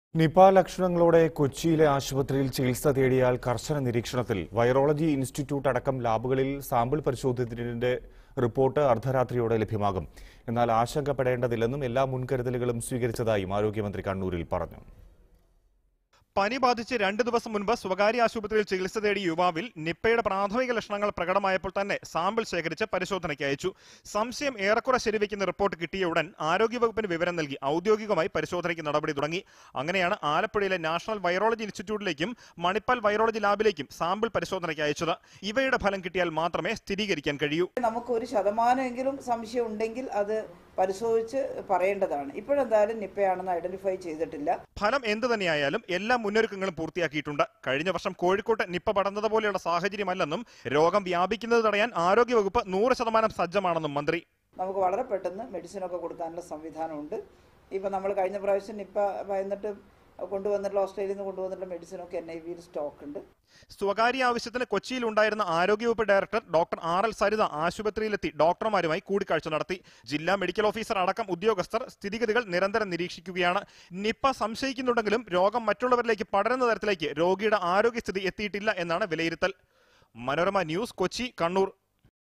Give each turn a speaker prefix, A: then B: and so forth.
A: Nipah ലക്ഷണങ്ങളോടെ കൊച്ചിയിലെ ആശുപത്രിയിൽ ചികിത്സ തേടിയാൽ കർശന നിരീക്ഷണത്തിൽ വൈറോളജി ഇൻസ്റ്റിറ്റ്യൂട്ട് അടക്കം ലാബുകളിൽ സാമ്പിൾ പരിശോധിച്ചതിന്റെ റിപ്പോർട്ട് അർദ്ധരാത്രിയോടെ ലഭ്യമാകും എന്നാൽ ആശങ്കപ്പെടേണ്ടതില്ലെന്നും എല്ലാ മുൻകരുതലുകളും സ്വീകരിച്ചതായും ആരോഗ്യമന്ത്രി കണ്ണൂരിൽ പറഞ്ഞു
B: പനി ബാധിച്ച് രണ്ട് ദിവസം മുൻപ് സ്വകാര്യ ആശുപത്രിയിൽ ചികിത്സ തേടിയ യുവാവിൽ നിപ്പയുടെ പ്രാഥമിക ലക്ഷണങ്ങൾ പ്രകടമായപ്പോൾ തന്നെ സാമ്പിൾ ശേഖരിച്ച് പരിശോധനയ്ക്ക് അയച്ചു സംശയം ഏറെക്കുറെ ശരിവെക്കുന്ന റിപ്പോർട്ട് കിട്ടിയ ഉടൻ ആരോഗ്യവകുപ്പിന് വിവരം നൽകി ഔദ്യോഗികമായി പരിശോധനയ്ക്ക് നടപടി തുടങ്ങി അങ്ങനെയാണ് ആലപ്പുഴയിലെ നാഷണൽ വൈറോളജി ഇൻസ്റ്റിറ്റ്യൂട്ടിലേക്കും മണിപ്പാൽ വൈറോളജി ലാബിലേക്കും സാമ്പിൾ പരിശോധനയ്ക്ക് അയച്ചത് ഇവയുടെ ഫലം കിട്ടിയാൽ മാത്രമേ സ്ഥിരീകരിക്കാൻ കഴിയൂ
C: നമുക്ക് ഒരു ശതമാനമെങ്കിലും സംശയം ഉണ്ടെങ്കിൽ അത് പരിശോധിച്ച് പറയേണ്ടതാണ് ഇപ്പോഴെന്തായാലും നിപ്പയാണെന്ന് ഐഡന്റിഫൈ ചെയ്തിട്ടില്ല
B: ഫലം എന്ത് തന്നെയായാലും എല്ലാ മുന്നൊരുക്കങ്ങളും പൂർത്തിയാക്കിയിട്ടുണ്ട് കഴിഞ്ഞ വർഷം കോഴിക്കോട്ട് നിപ്പ പടർന്നത് പോലെയുള്ള സാഹചര്യമല്ലെന്നും രോഗം വ്യാപിക്കുന്നത് തടയാൻ ആരോഗ്യവകുപ്പ് നൂറ് ശതമാനം സജ്ജമാണെന്നും മന്ത്രി
C: നമുക്ക് വളരെ പെട്ടെന്ന് മെഡിസിനൊക്കെ കൊടുക്കാനുള്ള സംവിധാനമുണ്ട് ഇപ്പം നമ്മൾ കഴിഞ്ഞ പ്രാവശ്യം നിപ്പ ഭയന്നിട്ട് കൊണ്ടുവന്നിട്ടുള്ള ഓസ്ട്രേലിയയിൽ നിന്ന് കൊണ്ടുവന്നിട്ടുള്ള മെഡിസിനൊക്കെ എൻ ഐ വിയിൽ സ്റ്റോക്ക് ഉണ്ട്
B: സ്വകാര്യ ആവശ്യത്തിന് കൊച്ചിയിൽ ഉണ്ടായിരുന്ന ആരോഗ്യവകുപ്പ് director doctor R L Saritha ആശുപത്രിയിലെത്തി ഡോക്ടർമാരുമായി കൂടിക്കാഴ്ച നടത്തി ജില്ലാ മെഡിക്കൽ ഓഫീസർ അടക്കം ഉദ്യോഗസ്ഥർ സ്ഥിതിഗതികൾ നിരന്തരം നിരീക്ഷിക്കുകയാണ് നിപ്പ സംശയിക്കുന്നുണ്ടെങ്കിലും രോഗം മറ്റുള്ളവരിലേക്ക് പടരുന്ന തരത്തിലേക്ക് രോഗിയുടെ ആരോഗ്യസ്ഥിതി എത്തിയിട്ടില്ല എന്നാണ് വിലയിരുത്തൽ മനോരമ ന്യൂസ് കൊച്ചി കണ്ണൂർ